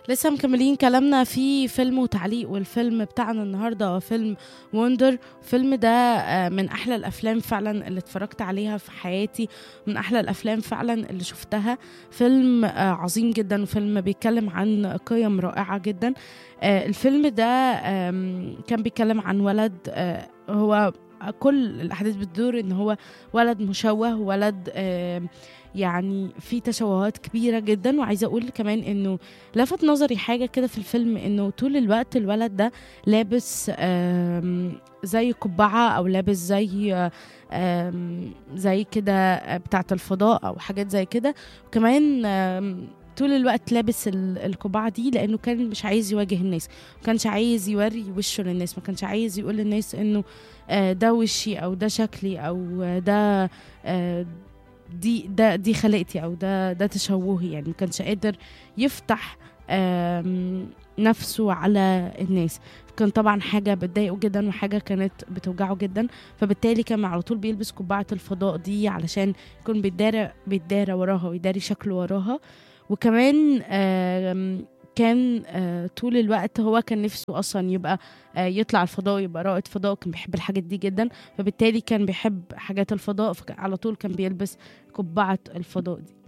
لسه مكملين كلامنا في فيلم وتعليق والفيلم بتاعنا النهارده هو فيلم وندر الفيلم ده آه، من احلى الافلام فعلا اللي اتفرجت عليها في حياتي من احلى الافلام فعلا اللي شفتها فيلم آه، عظيم جدا وفيلم بيتكلم عن قيم رائعه جدا آه، الفيلم ده آم، كان بيتكلم عن ولد آه، هو كل الاحداث بتدور ان هو ولد مشوه ولد آم، يعني في تشوهات كبيره جدا وعايزه اقول كمان انه لفت نظري حاجه كده في الفيلم انه طول الوقت الولد ده لابس آم، زي قبعه او لابس زي آم، زي كده بتاعه الفضاء او حاجات زي كده وكمان آم، طول الوقت لابس ال- القبعه دي لانه كان مش عايز يواجه الناس ما كانش عايز يوري وشه للناس ما كانش عايز يقول للناس انه آه، ده وشي او ده شكلي او آه، ده آه، دي ده دي خلقتي او ده ده تشوهي يعني ما كانش قادر يفتح آم، نفسه على الناس كان طبعا حاجة بتضايقه جدا وحاجة كانت بتوجعه جدا فبالتالي كان على طول بيلبس قبعة الفضاء دي علشان يكون بيتدارى بيتدارى وراها ويداري شكله وراها وكمان آم، كان آه، طول الوقت هو كان نفسه اصلا يبقى آه، يطلع الفضاء ويبقى رائد فضاء كان بيحب الحاجات دي جدا فبالتالي كان بيحب حاجات الفضاء فعلى طول كان بيلبس قبعة الفضاء دي